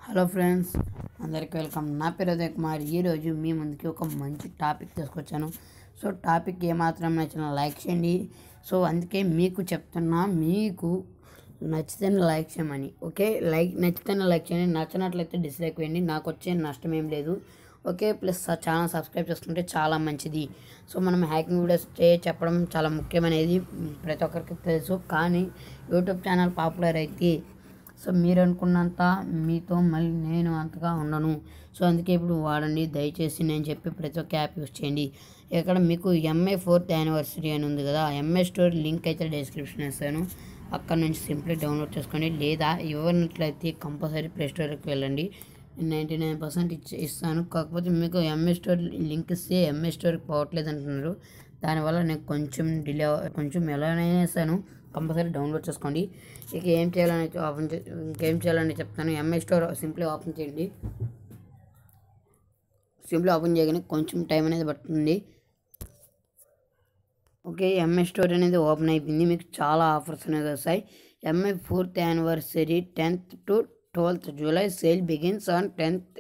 hello friends అందరికీ welcome నా పేరు ఉదయ్ కుమార్ ఈరోజు మీ ముందుకి ఒక మంచి టాపిక్ తీసుకొచ్చాను సో టాపిక్ ఏమాత్రం నచ్చిన లైక్ చేయండి సో అందుకే మీకు చెప్తున్నా మీకు నచ్చితేనే లైక్ చేయమని ఓకే లైక్ నచ్చితేనే లైక్ చేయండి నచ్చినట్లయితే డిస్లైక్ వేయండి నాకు వచ్చే నష్టం ఏం లేదు ఓకే ప్లస్ ఛానల్ సబ్స్క్రైబ్ చేసుకుంటే చాలా మంచిది సో మనం హ్యాకింగ్ వీడియోస్ చే చెప్పడం చాలా ముఖ్యమైనది ప్రతి ఒక్కరికి తెలుసు కానీ యూట్యూబ్ ఛానల్ పాపులర్ అయితే సో మీరు అనుకున్నంత మీతో మళ్ళీ నేను అంతగా ఉండను సో అందుకే ఇప్పుడు వాడండి దయచేసి నేను చెప్పి ప్రతి ఒక్క యాప్ యూస్ చేయండి ఇక్కడ మీకు ఎంఐ ఫోర్త్ యానివర్సరీ అని ఉంది కదా ఎంఐ స్టోర్ లింక్ అయితే డిస్క్రిప్షన్ ఇస్తాను అక్కడ నుంచి సింప్లీ డౌన్లోడ్ చేసుకోండి లేదా ఇవ్వనట్లయితే కంపల్సరీ ప్లే స్టోర్కి వెళ్ళండి నైంటీ నైన్ పర్సెంట్ ఇచ్చి ఇస్తాను కాకపోతే మీకు ఎంఏ స్టోర్ లింక్ ఇస్తే ఎంఏ స్టోర్కి పోవట్లేదు అంటున్నారు దానివల్ల నేను కొంచెం డిలే కొంచెం ఎలానైనా ఇస్తాను కంపల్సరీ డౌన్లోడ్ చేసుకోండి ఇక ఏం చేయాలని ఓపెన్ చే ఇంకేం చేయాలని చెప్తాను ఎంఐ స్టోర్ సింప్లీ ఓపెన్ చేయండి సింప్లీ ఓపెన్ చేయగానే కొంచెం టైం అనేది పడుతుంది ఓకే ఎంఐ స్టోర్ అనేది ఓపెన్ అయిపోయింది మీకు చాలా ఆఫర్స్ అనేది వస్తాయి Mi fourth anniversary tenth to twelfth July sale begins on tenth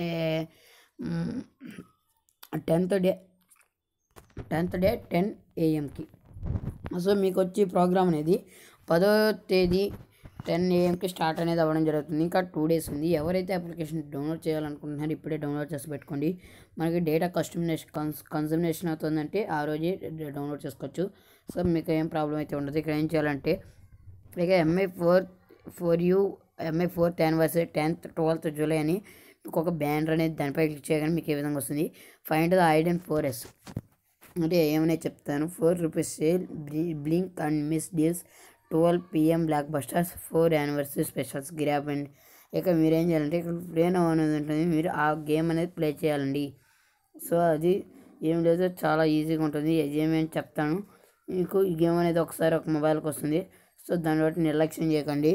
tenth day tenth day ten ఏఎంకి సో మీకు వచ్చి ప్రోగ్రామ్ అనేది పదో తేదీ టెన్ ఏఎంకి స్టార్ట్ అనేది అవ్వడం జరుగుతుంది ఇంకా టూ డేస్ ఉంది ఎవరైతే అప్లికేషన్ డౌన్లోడ్ చేయాలనుకుంటున్నారో ఇప్పుడే డౌన్లోడ్ చేసి పెట్టుకోండి మనకి డేటా కస్టమైజేషన్ కన్స్ కన్సర్మేషన్ అవుతుందంటే ఆ రోజే డౌన్లోడ్ చేసుకోవచ్చు సో మీకు ఏం ప్రాబ్లం అయితే ఉండదు ఇక్కడ ఏం చేయాలంటే ఇక MI four four you MI fourth anniversary tenth twelfth July అని మీకు ఒక బ్యానర్ అనేది దానిపై క్లిక్ చేయగానే మీకు ఏ విధంగా వస్తుంది ఫైండ్ ద ఐడ్ అండ్ ఫోర్ ఎస్ అంటే ఏమనే చెప్తాను four rupees sale blink and miss deals twelve PM blockbusters four anniversary specials grab and ఇక మీరు ఏం చేయాలంటే ఇక్కడ ప్లే నో అనేది ఉంటుంది మీరు ఆ గేమ్ అనేది ప్లే చేయాలండి సో అది ఏం లేదు చాలా ఈజీగా ఉంటుంది ఏమేమి చెప్తాను మీకు ఈ గేమ్ అనేది ఒకసారి ఒక మొబైల్కి వస్తుంది సో దాన్ని బట్టి నిర్లక్ష్యం చేయకండి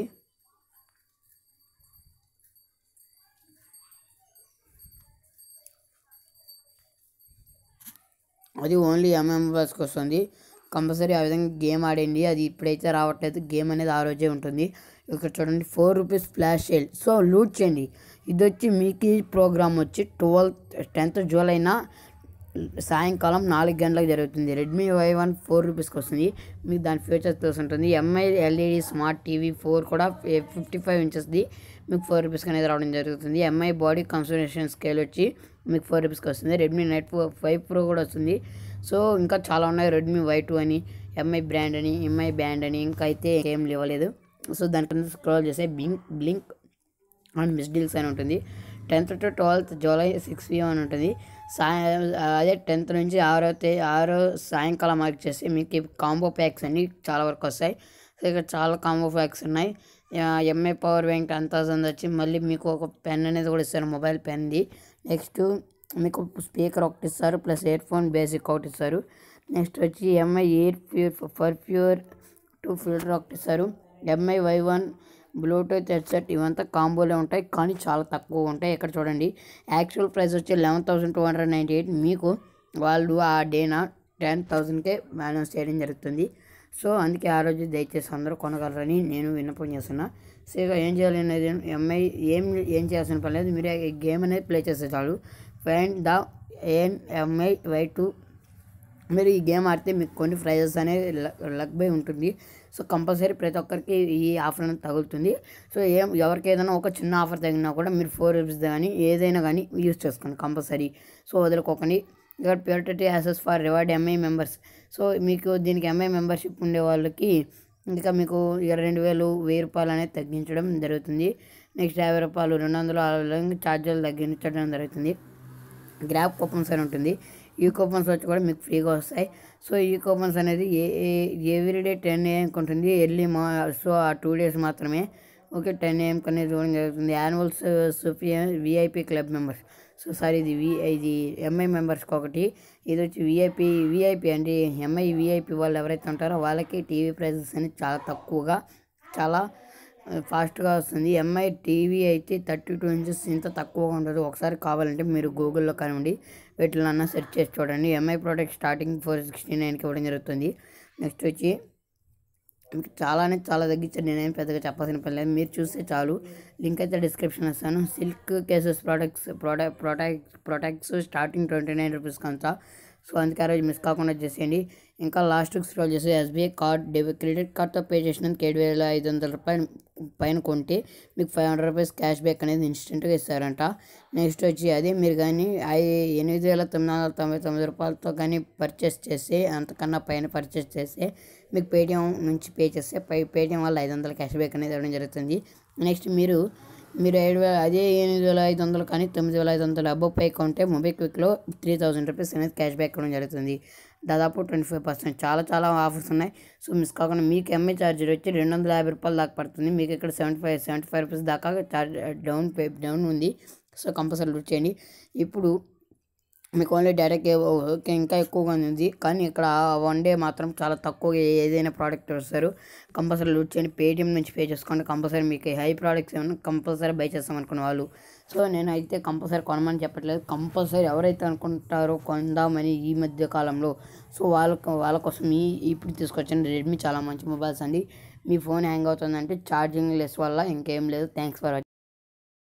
అది ఓన్లీ ఎంఎం మొబైల్స్కి వస్తుంది కంపల్సరీ ఆ విధంగా గేమ్ ఆడండి అది ఇప్పుడైతే రావట్లేదు గేమ్ అనేది ఆ రోజే ఉంటుంది ఇక్కడ చూడండి four rupees flash sale so loot చేయండి ఇది వచ్చి మీకు ఈ ప్రోగ్రామ్ వచ్చి ట్వెల్త్ టెన్త్ జూలైన సాయంకాలం నాలుగు గంటలకు జరుగుతుంది రెడ్మీ వై వన్ ఫోర్ రూపీస్కి వస్తుంది మీకు దాని ఫీచర్స్ తెలిసి ఉంటుంది MI LED smart TV four కూడా ఫిఫ్టీ ఫైవ్ ఇంచెస్ది మీకు ఫోర్ రూపీస్కి అనేది రావడం జరుగుతుంది ఎంఐ బాడీ కన్సల్టేషన్ స్కేల్ వచ్చి మీకు ఫోర్ రూపీస్కి వస్తుంది రెడ్మీ నైట్ ఫైవ్ ప్రో కూడా వస్తుంది సో ఇంకా చాలా ఉన్నాయి రెడ్మీ వై టూ అని ఎంఐ బ్రాండ్ అని ఎంఐ బ్యాండ్ అని ఇంకా అయితే ఏం లేవలేదు సో దాని కింద స్క్రోల్ చేస్తే blink blink and miss deals అని ఉంటుంది tenth to twelfth July six PM అని ఉంటుంది సాయం అదే టెన్త్ నుంచి ఆరో తే ఆరో సాయంకాలం మార్క్ చేసి మీకు కాంబో ప్యాక్స్ అన్ని చాలా వరకు వస్తాయి సో ఇక్కడ చాలా కాంబో ప్యాక్స్ ఉన్నాయి MI power bank ten thousand వచ్చి మళ్ళీ మీకు ఒక పెన్ అనేది కూడా ఇస్తారు మొబైల్ పెన్ది నెక్స్ట్ మీకు స్పీకర్ ఒకటి ఇస్తారు ప్లస్ ఇయర్ ఫోన్ బేసిక్ ఒకటి ఇస్తారు నెక్స్ట్ వచ్చి MI air pure for pure two filter ఒకటి ఇస్తారు MI Y one Bluetooth headset ఇవంతా కాంబోలో ఉంటాయి కానీ చాలా తక్కువ ఉంటాయి ఇక్కడ చూడండి యాక్చువల్ ప్రైస్ వచ్చి eleven thousand two hundred ninety eight మీకు వాళ్ళు ఆ డేనా టెన్ థౌసండ్కే బ్యాలెన్స్ చేయడం జరుగుతుంది సో అందుకే ఆ రోజు దయచేసి అందరూ కొనగలరని నేను విన్నపం చేస్తున్నా సో ఇక ఏం చేయాలి అనేది ఎంఐ ఏం ఏం చేయాల్సిన పని లేదు మీరు ఈ గేమ్ అనేది ప్లే చేస్తే చాలు find the N MI Y two మీరు ఈ గేమ్ ఆడితే మీకు కొన్ని ప్రైజెస్ అనేది లక్ బై ఉంటుంది సో కంపల్సరీ ప్రతి ఒక్కరికి ఈ ఆఫర్ అనేది తగులుతుంది సో ఏం ఎవరికి ఏదైనా ఒక చిన్న ఆఫర్ తగిలినా కూడా మీరు ఫోర్ రూపీస్ కానీ ఏదైనా కానీ యూస్ చేసుకోండి కంపల్సరీ సో వదులుకోకండి ఇక్కడ priority access for reward MI members so మీకు దీనికి ఎంఐ మెంబర్షిప్ ఉండే వాళ్ళకి ఇంకా మీకు ఇక రెండు వేలు వెయ్యి రూపాయలు అనేది తగ్గించడం జరుగుతుంది నెక్స్ట్ యాభై రూపాయలు రెండు వందలు ఛార్జీలు తగ్గించడం జరుగుతుంది గ్రాప్ కూపన్స్ అని ఉంటుంది ఈ కూపన్స్ వచ్చి కూడా మీకు ఫ్రీగా వస్తాయి సో ఈ కూపన్స్ అనేది ఏ ఎవ్రీడే టెన్ ఏఎంకి ఉంటుంది ఎర్లీ మా సో ఆ టూ డేస్ మాత్రమే ఓకే టెన్ ఏఎంకి అనేది చూడడం జరుగుతుంది యాన్యువల్ సుఫియా VIP club members so sorry ఇది వి ఇది ఎంఐ మెంబర్స్కి ఒకటి ఇది వచ్చి విఐపి విఐపి అండి ఎంఐ విఐపి వాళ్ళు ఎవరైతే ఉంటారో వాళ్ళకి టీవీ ప్రైజెస్ అనేది చాలా తక్కువగా చాలా ఫాస్ట్గా వస్తుంది ఎంఐ టీవీ అయితే థర్టీ టూ ఇంచెస్ ఇంత తక్కువగా ఉండదు ఒకసారి కావాలంటే మీరు గూగుల్లో కానివ్వండి వీటిలన్నా సెర్చ్ చేసి చూడండి MI product starting four sixty నైన్కి ఇవ్వడం జరుగుతుంది నెక్స్ట్ వచ్చి మీకు చాలా అనేది చాలా తగ్గించారు నేనేం పెద్దగా చెప్పాల్సిన పని లేదు మీరు చూస్తే చాలు లింక్ అయితే డిస్క్రిప్షన్ ఇస్తాను silk cases products product protect protects starting twenty nine rupees కంతా సో అందుకే ఆ రోజు మిస్ కాకుండా చేసేయండి ఇంకా లాస్ట్కి స్క్రోల్ చేసి ఎస్బీఐ కార్డ్ డెబిట్ క్రెడిట్ కార్డ్తో పే చేసినందుకు ఏడు వేల ఐదు వందల రూపాయలు పైన కొంటే మీకు five hundred rupees cash back అనేది ఇన్స్టెంట్గా ఇస్తారంట నెక్స్ట్ వచ్చి అదే మీరు కానీ ఐ ఎనిమిది వేల తొమ్మిది వందల తొంభై తొమ్మిది రూపాయలతో కానీ పర్చేస్ చేస్తే అంతకన్నా పైన పర్చేస్ చేస్తే మీకు పేటిఎం నుంచి పే చేస్తే పై పేటిఎం వల్ల ఐదు వందల క్యాష్ బ్యాక్ అనేది ఇవ్వడం జరుగుతుంది నెక్స్ట్ మీరు మీరు ఏడు వేల అదే ఎనిమిది వేల ఐదు వందలు కానీ తొమ్మిది వేల ఐదు వందలు అబ్బో పై కొంటే మొబైక్విక్లో త్రీ థౌసండ్ రూపీస్ అనేది క్యాష్ బ్యాక్ ఇవ్వడం జరుగుతుంది దాదాపు ట్వంటీ ఫైవ్ పర్సెంట్ చాలా చాలా ఆఫర్స్ ఉన్నాయి సో మిస్ కాకుండా మీకు ఎంఏ ఛార్జర్ వచ్చి రెండు వందల యాభై రూపాయలు దాకా పడుతుంది మీకు ఇక్కడ seventy five seventy five rupees దాకా ఛార్జ్ డౌన్ పే డౌన్ ఉంది సో కంపల్సరీ లూట్ చేయండి ఇప్పుడు మీకు ఓన్లీ డైరెక్ట్ ఓకే ఇంకా ఎక్కువగా ఉంది కానీ ఇక్కడ వన్ డే మాత్రం చాలా తక్కువగా ఏదైనా ప్రోడక్ట్ వస్తారు కంపల్సరీ లూట్ చేయండి పేటిఎం నుంచి పే చేసుకోండి కంపల్సరీ మీకు హై ప్రోడక్ట్స్ ఏమైనా కంపల్సరీ బై చేస్తాం అనుకున్న వాళ్ళు సో నేను అయితే కంపల్సరీ కొనమని చెప్పట్లేదు కంపల్సరీ ఎవరైతే అనుకుంటారో కొందామని ఈ మధ్య కాలంలో సో వాళ్ళకు వాళ్ళ కోసం ఈ ఇప్పుడు తీసుకొచ్చిన రెడ్మీ చాలా మంచి మొబైల్స్ అండి మీ ఫోన్ హ్యాంగ్ అవుతుందంటే ఛార్జింగ్ లెస్ వల్ల ఇంకేం లేదు థ్యాంక్స్ ఫర్ వాచింగ్